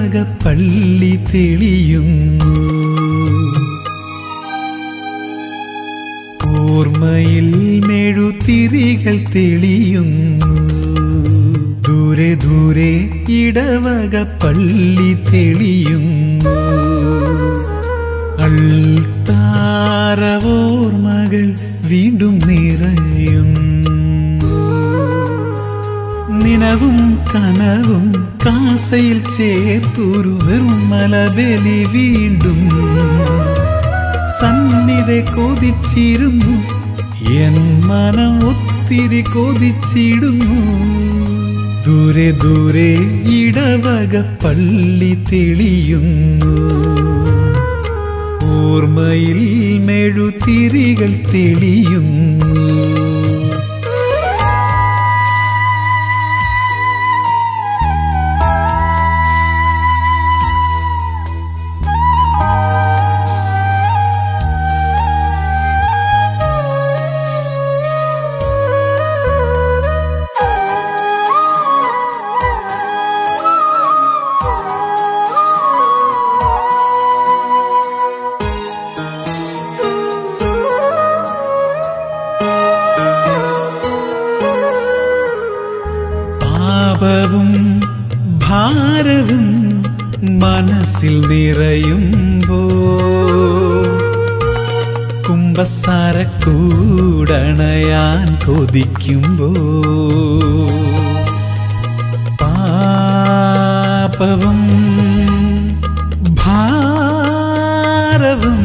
ഇടവക പള്ളി തെളിയുന്നു ഓർമ്മയിൽ മെഴുതിരികൾ തെളിയുന്നു ദൂരെ ദൂരെ ഇടവക പള്ളി തെളിയുന്നു അൾത്താരവോർമകൾ വീണ്ടും നിറയുന്നു നിനവും കനവും കാസയിൽ ചേർത്തൊരു നിർമ്മല ബലി വീണ്ടും സന്നിധി കൊതിച്ചിരുന്നു എൻ മനം ഒത്തിരി കൊതിച്ചിടുന്നു ദൂരെ ദൂരെ ഇടവക പള്ളി തെളിയുന്നു ഓർമ്മയിൽ മെഴുതിരികൾ തെളിയുന്നു പാപവും ഭാരവും മനസ്സിൽ നിറയുമ്പോ കുമ്പസാരക്കൂടണയാൻ കൊതിക്കുമ്പോ പാപവും ഭാരവും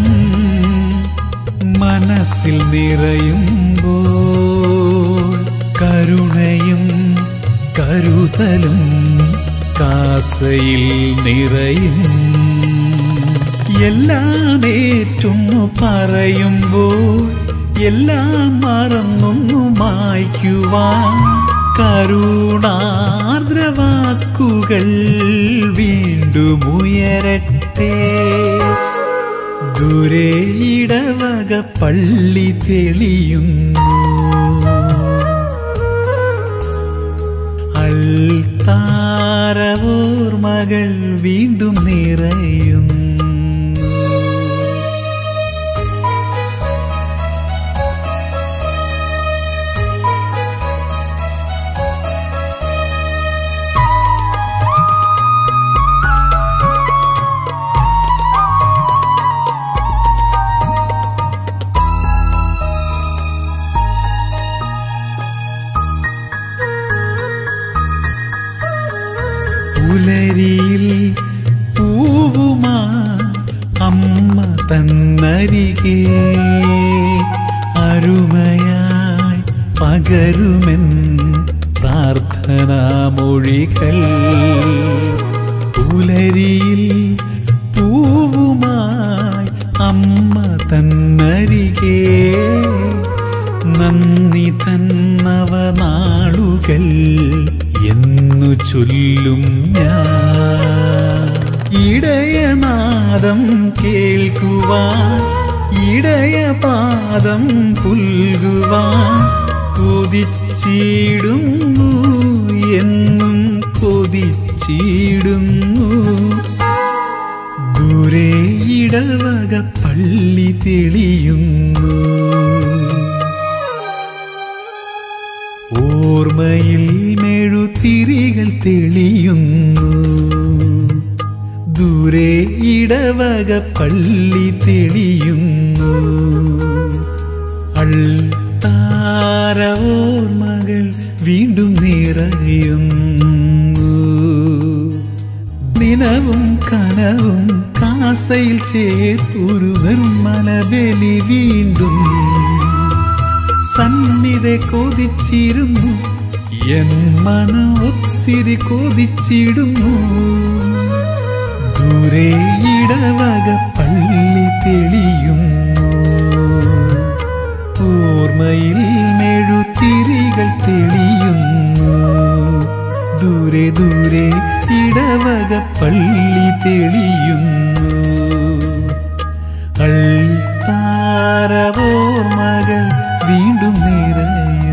മനസ്സിൽ നിറയുമ്പോൾ കരുണയും കരുതലും കാസയിൽ നിറയും എല്ലാം ഏറ്റുന്നു പറയുമ്പോൾ എല്ലാം മറന്നൊന്നു മായ്ക്കുവാൻ കരുണാർദ്രവാക്കുകൾ വീണ്ടും ഉയരട്ടെ ദൂരെ ഇടവക പള്ളി തെളിയുന്നു അൾത്താരവോർമകൾ വീണ്ടും നിറയുന്നു പുലരിയിൽ പൂവുമാ അമ്മ തന്നരികെ അരുമയായി പകരുമെൻ പ്രാർത്ഥനാമൊഴികൾ പുലരിയിൽ പൂവുമായി അമ്മ തന്നരികെ നന്ദി തന്നവ നാളുകൾ എന്നു ചൊല്ലും ഞാൻ ഇടയനാദം കേൾക്കുവാൻ ഇടയപാദം പുൽകുവാൻ കൊതിച്ചിടുന്നു എന്നും കൊതിച്ചിടുന്നു ദൂരെ ഇടവക പള്ളി തെളിയുന്നു ഓർമ്മയിൽ മെഴുതിരികൾ തെളിയുന്നു ദൂരെ ഇടവക പള്ളി തെളിയുന്നു അൾത്താരവോർമകൾ വീണ്ടും നിറയുന്നു ദിനവും കനവും കാസയിൽ ചേർത്തൊരു നിർമ്മല ബലി വീണ്ടും സന്നിധി കൊതിച്ചിരുന്നു എൻ മനം ഒത്തിരി കൊതിച്ചിടുന്നു ദൂരെ ഇടവക പള്ളി തെളിയുന്നു ഓർമ്മയിൽ മെഴുതിരികൾ തെളിയുന്നു ദൂരെ ദൂരെ ഇടവക പള്ളി തെളിയുന്നു അൾത്താരവോർമകൾ വീണ്ടും നിറയും